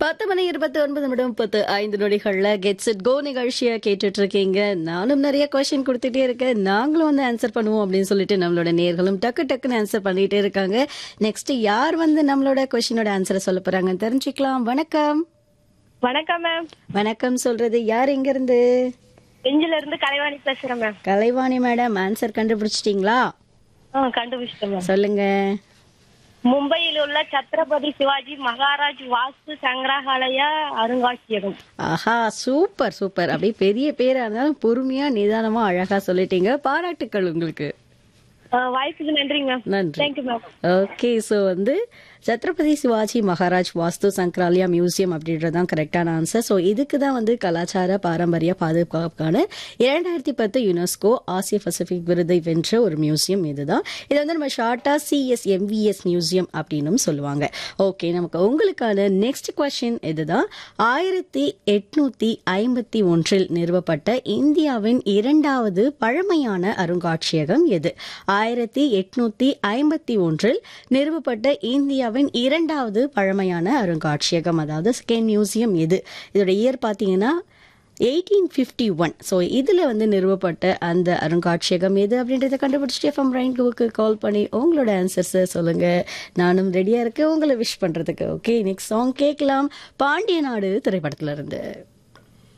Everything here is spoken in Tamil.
பத்து மணி இருபத்தி ஒன்பது நிமிடம் முப்பத்து ஐந்து நொடிகள்ல கெட்ஸ் இட் கோ நிகழ்ச்சியை கேட்டுட்டு இருக்கீங்க நானும் நிறைய கொஸ்டின் கொடுத்துட்டே இருக்கேன் நாங்களும் வந்து ஆன்சர் பண்ணுவோம் அப்படின்னு சொல்லிட்டு நம்மளோட நேர்களும் டக்கு டக்குன்னு ஆன்சர் பண்ணிட்டே இருக்காங்க நெக்ஸ்ட் யார் வந்து நம்மளோட கொஸ்டினோட ஆன்சரை சொல்ல போறாங்கன்னு தெரிஞ்சுக்கலாம் வணக்கம் வணக்கம் மேம் வணக்கம் சொல்றது யார் எங்க இருந்து செஞ்சில இருந்து கலைவாணி பேசுறேன் மேம் கலைவாணி மேடம் ஆன்சர் கண்டுபிடிச்சிட்டீங்களா ஆ கண்டுபிடிச்சிட்டேன் மேம் சொல்லுங்க மும்பையில் உள்ள சத்ரபதி சிவாஜி மகாராஜ் வாஸ்து சங்கிரகாலய அருங்காட்சியகம் ஆஹா சூப்பர் சூப்பர் அப்படியே பெரிய பேரா இருந்தாலும் பொறுமையா நிதானமா அழகா சொல்லிட்டீங்க பாராட்டுக்கள் உங்களுக்கு ஆ, வாய்ப்புக்கு நன்றி மேம் நன்றி தேங்க்யூ மேம் ஓகே ஸோ வந்து சத்ரபதி சிவாஜி மகாராஜ் வாஸ்து சங்கராலயா மியூசியம் அப்படின்றது தான் கரெக்டான ஆன்சர் ஸோ இதுக்கு தான் வந்து கலாச்சார பாரம்பரிய பாதுகாப்புக்கான இரண்டாயிரத்தி பத்து யுனெஸ்கோ ஆசிய பசிபிக் விருதை வென்ற ஒரு மியூசியம் இதுதான் இது வந்து நம்ம ஷார்ட்டா சிஎஸ் எம்விஎஸ் மியூசியம் அப்படின்னும் சொல்லுவாங்க ஓகே நமக்கு உங்களுக்கான நெக்ஸ்ட் கொஸ்டின் இதுதான் ஆயிரத்தி எட்நூத்தி ஐம்பத்தி ஒன்றில் நிறுவப்பட்ட இந்தியாவின் இரண்டாவது பழமையான அருங்காட்சியகம் எது ஆயிரத்தி எட்நூத்தி ஐம்பத்தி ஒன்றில் நிறுவப்பட்ட இந்தியாவின் இரண்டாவது பழமையான அருங்காட்சியகம் அதாவது செகண்ட் மியூசியம் எது இதோட இயர் பார்த்தீங்கன்னா எயிட்டீன் ஃபிஃப்டி ஒன் ஸோ இதில் வந்து நிறுவப்பட்ட அந்த அருங்காட்சியகம் எது அப்படின்றத கண்டுபிடிச்சிட்டு எஃப்எம் ரைன்குவுக்கு கால் பண்ணி உங்களோட ஆன்சர்ஸை சொல்லுங்கள் நானும் ரெடியாக இருக்கேன் உங்களை விஷ் பண்ணுறதுக்கு ஓகே நெக்ஸ்ட் சாங் கேட்கலாம் பாண்டிய நாடு திரைப்படத்துல இருந்து